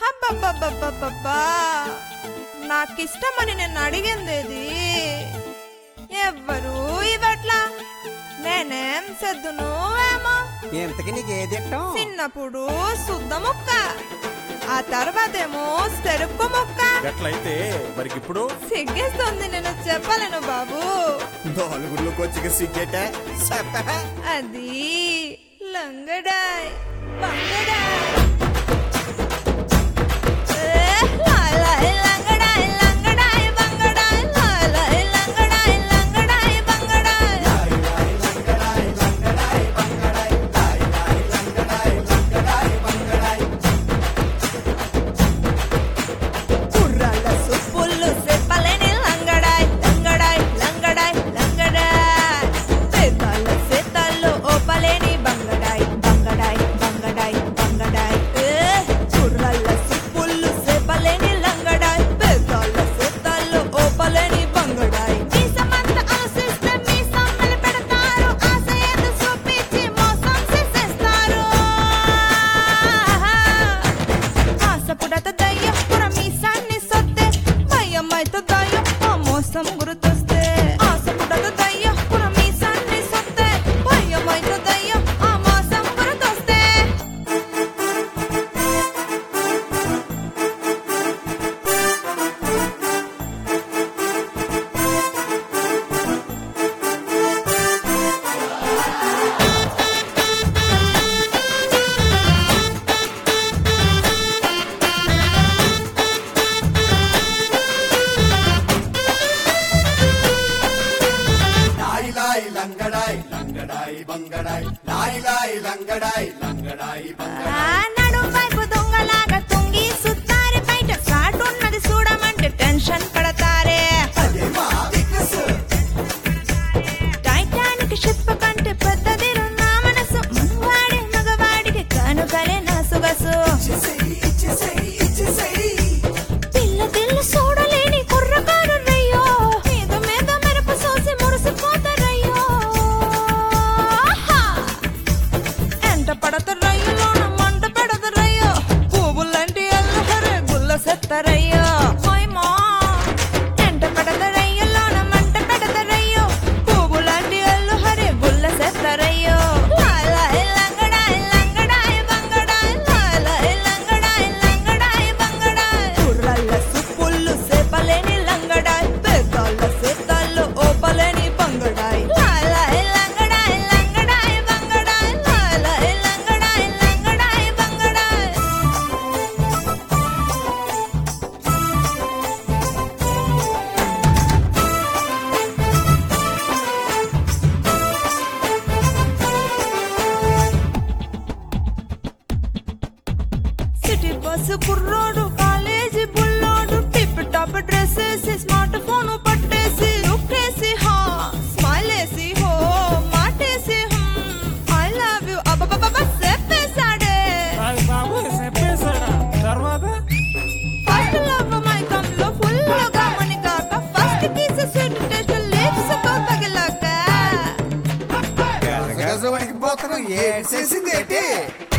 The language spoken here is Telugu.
హబ్బబ్బబ్బబ్బబ్బబ్బా నాకిష్టమని నేను అడిగిందేది ఎవ్వరూ ఇవట్లా నేనేం సెద్దును ఏమో ఇంతకి నీకు ఏది ఇష్టం చిన్నప్పుడు శుద్ధ ముక్క ఆ తర్వాతేమో చెరుకు ముక్క ఎట్లయితే మరికి ఇప్పుడు సిగ్గేస్తుంది నేను చెప్పలేను బాబు నాలుగులోకి వచ్చి సిగ్గేట అది లంగడాయ్ బంగడాయ్ ఏ, లాలాయ్ లంగడాయ్, లంగడాయ్, బంగడాయ్, లాలాయ్ లంగడాయ్, లంగడాయ్, బంగడాయ్. కుర్రాళ్ళ సుప్పుళ్ళు చెప్పలేని లంగడాయ్ లంగడాయ్ లంగడాయ్ లంగడాయ్ పేతాళ్ళ సేతాళ్ళు ఓపలేని బంగడాయ్ బంగడాయ్ బంగడాయ్ బంగడాయ్ ఏ, కుర్రాళ్ళ సుప్పుళ్ళు చెప్పలేని లంగడాయ్ పేతాళ్ళ సేతాళ్ళు ఓపలేని బంగడాయ్ మీసమంత ఆశిస్తే మీసం పెడతారు ఆశ ఏదో చూపించి మోసం చేసేస్తారు ఆశపుడత దయ్యం పుర మీసాన్ని సొత్తే భయం అయితే దయ్యం ఆ మోసం గుర్తొస్తే ఆశపుడత దయ్యం పుర మీసాన్ని సొత్తే భయం అయితే దయ్యం ఆ మోసం గుర్తొస్తే లాయి లాయి లంగడాయ్ లంగడాయి బంగడాయ్ లాయి లాయి లంగడాయ్ లంగడాయి బంగడాయ్ ఆ నడుం వైపు దొంగలాగా తొంగి సుత్తారి బయట సాటున్నది చూడమంటే టెన్షన్ పడతారే అదే మా వికసు టైటానిక్ షిప్ కంటే పెద్దది నా మనసు మగవాడే మగవాడికి కానుకలే నా సుగసు ఇచ్చేసేయ్ ఇచ్చేసేయ్ ఇచ్చేసేయ్ పిల్ల పిల్ల చూడలేని కుర్రకారు రయ్యో మీద మీద మెరప సోసి మురిసిపోతారయ్యో ఎంట పడతారయ్యోన మంట పెడతారయ్యో పువ్వులంటి అల్లహరే గుల్ల సెత్తరయ్యో హోయమా ఎంట పడతారయ్యోన మంట పెడతారయ్యో పువ్వులంటి అల్లహరే గుల్ల సెత్తరయ్యో లాలాయ్ లంగడాయ్ లంగడాయ్ బంగడాయ్ లాలాయ్ లంగడాయ్ లంగడాయ్ బంగడాయ్ కుర్రల్ల సుప్పుళ్ళు సేపలేని లంగడాయ్ పెద్దళ్ళ సేతాళ్ళు ఓపలేని బంగడాయ్ లాలాయ్ లంగడాయ్ లంగడాయ్ బంగడాయ్ లాలాయ్ లంగడాయ్ లంగడాయ్ బంగడాయ్ సిటీ బస్సు కుర్రోడు కాలేజీ బుల్లోడు టిప్ టాప్ డ్రెస్ వేసి స్మార్ట్ ఫోన్ పట్టేసి లుక్కేసి హా స్మైల్ వేసి హో మాటేసి ఐ లవ్ యు అబ్బబ్బబ్బ చెప్పేశాడే అది బాబు చెప్పేశాడా తర్వాత ఫస్ట్ లవ్ మైకం లో ఫుల్ గా మని కాక first kiss sweet taste lips తో తగిలాక గజవాడికి పోతున్నాం ఏడ్చేసింది ఏంటి